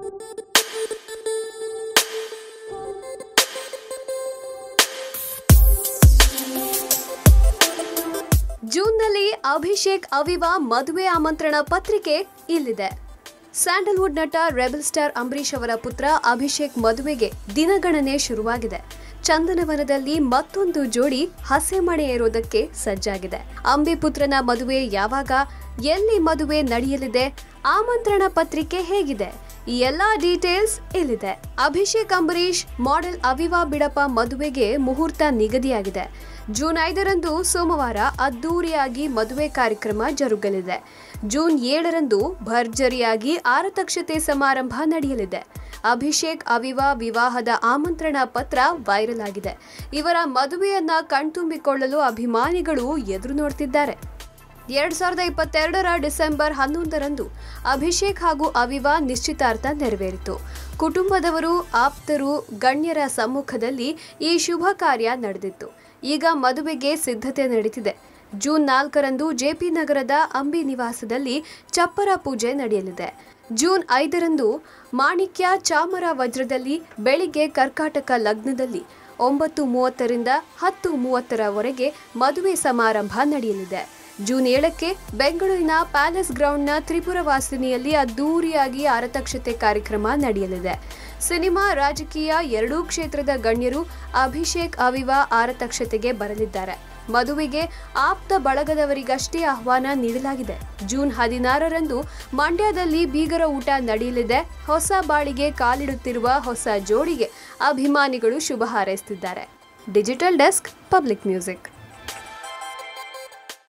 ಜೂನ್ನಲ್ಲಿ ಅಭಿಷೇಕ್ ಅವಿವಾ ಮದುವೆ ಆಮಂತ್ರಣ ಪತ್ರಿಕೆ ಇಲ್ಲಿದೆ ಸ್ಯಾಂಡಲ್ವುಡ್ ನಟ ರೆಬಲ್ ಸ್ಟಾರ್ ಅಂಬರೀಷ್ ಅವರ ಪುತ್ರ ಅಭಿಷೇಕ್ ಮದುವೆಗೆ ದಿನಗಣನೆ ಶುರುವಾಗಿದೆ ಚಂದನವನದಲ್ಲಿ ಮತ್ತೊಂದು ಜೋಡಿ ಹಸೆಮಣೆ ಏರೋದಕ್ಕೆ ಸಜ್ಜಾಗಿದೆ ಅಂಬಿ ಪುತ್ರನ ಮದುವೆ ಯಾವಾಗ ಎಲ್ಲಿ ಮದುವೆ ನಡೆಯಲಿದೆ ಆಮಂತ್ರಣ ಪತ್ರಿಕೆ ಹೇಗಿದೆ ಈ ಎಲ್ಲಾ ಡೀಟೇಲ್ಸ್ ಇಲ್ಲಿದೆ ಅಭಿಷೇಕ್ ಅಂಬರೀಷ್ ಮಾಡೆಲ್ ಅವಿವಾ ಬಿಡಪ ಮದುವೆಗೆ ಮುಹೂರ್ತ ನಿಗದಿಯಾಗಿದೆ ಜೂನ್ ಐದರಂದು ಸೋಮವಾರ ಅದ್ದೂರಿಯಾಗಿ ಮದುವೆ ಕಾರ್ಯಕ್ರಮ ಜರುಗಲಿದೆ ಜೂನ್ ಏಳರಂದು ಭರ್ಜರಿಯಾಗಿ ಆರತಕ್ಷತೆ ಸಮಾರಂಭ ನಡೆಯಲಿದೆ ಅಭಿಷೇಕ್ ಅವಿವಾ ವಿವಾಹದ ಆಮಂತ್ರಣ ಪತ್ರ ವೈರಲ್ ಆಗಿದೆ ಇವರ ಮದುವೆಯನ್ನ ಕಣ್ತುಂಬಿಕೊಳ್ಳಲು ಅಭಿಮಾನಿಗಳು ಎದುರು ನೋಡ್ತಿದ್ದಾರೆ ಎರಡ್ ಸಾವಿರದ ಇಪ್ಪತ್ತೆರಡರ ಡಿಸೆಂಬರ್ ಹನ್ನೊಂದರಂದು ಅಭಿಷೇಕ್ ಹಾಗೂ ಅವಿವಾ ನಿಶ್ಚಿತಾರ್ಥ ನೆರವೇರಿತು ಕುಟುಂಬದವರು ಆಪ್ತರು ಗಣ್ಯರ ಸಮ್ಮುಖದಲ್ಲಿ ಈ ಶುಭ ಕಾರ್ಯ ನಡೆದಿತ್ತು ಈಗ ಮದುವೆಗೆ ಸಿದ್ಧತೆ ನಡೀತಿದೆ ಜೂನ್ ನಾಲ್ಕರಂದು ಜೆಪಿ ನಗರದ ಅಂಬಿ ನಿವಾಸದಲ್ಲಿ ಚಪ್ಪರ ಪೂಜೆ ನಡೆಯಲಿದೆ ಜೂನ್ ಐದರಂದು ಮಾಣಿಕ್ಯ ಚಾಮರ ವಜ್ರದಲ್ಲಿ ಬೆಳಿಗ್ಗೆ ಕರ್ಕಾಟಕ ಲಗ್ನದಲ್ಲಿ ಒಂಬತ್ತು ಮೂವತ್ತರಿಂದ ಹತ್ತು ಮೂವತ್ತರವರೆಗೆ ಮದುವೆ ಸಮಾರಂಭ ನಡೆಯಲಿದೆ ಜೂನ್ ಏಳಕ್ಕೆ ಬೆಂಗಳೂರಿನ ಪ್ಯಾಲೇಸ್ ಗ್ರೌಂಡ್ನ ತ್ರಿಪುರ ವಾಸಿನಿಯಲ್ಲಿ ಅದ್ದೂರಿಯಾಗಿ ಆರತಕ್ಷತೆ ಕಾರ್ಯಕ್ರಮ ನಡೆಯಲಿದೆ ಸಿನಿಮಾ ರಾಜಕೀಯ ಎರಡೂ ಕ್ಷೇತ್ರದ ಗಣ್ಯರು ಅಭಿಷೇಕ್ ಅವಿವಾ ಆರತಕ್ಷತೆಗೆ ಬರಲಿದ್ದಾರೆ ಮದುವೆಗೆ ಆಪ್ತ ಬಳಗದವರಿಗಷ್ಟೇ ಆಹ್ವಾನ ನೀಡಲಾಗಿದೆ ಜೂನ್ ಹದಿನಾರರಂದು ಮಂಡ್ಯದಲ್ಲಿ ಬೀಗರ ಊಟ ನಡೆಯಲಿದೆ ಹೊಸ ಬಾಳಿಗೆ ಕಾಲಿಡುತ್ತಿರುವ ಹೊಸ ಜೋಡಿಗೆ ಅಭಿಮಾನಿಗಳು ಶುಭ ಹಾರೈಸುತ್ತಿದ್ದಾರೆ ಡಿಜಿಟಲ್ ಡೆಸ್ಕ್ ಪಬ್ಲಿಕ್ ಮ್ಯೂಸಿಕ್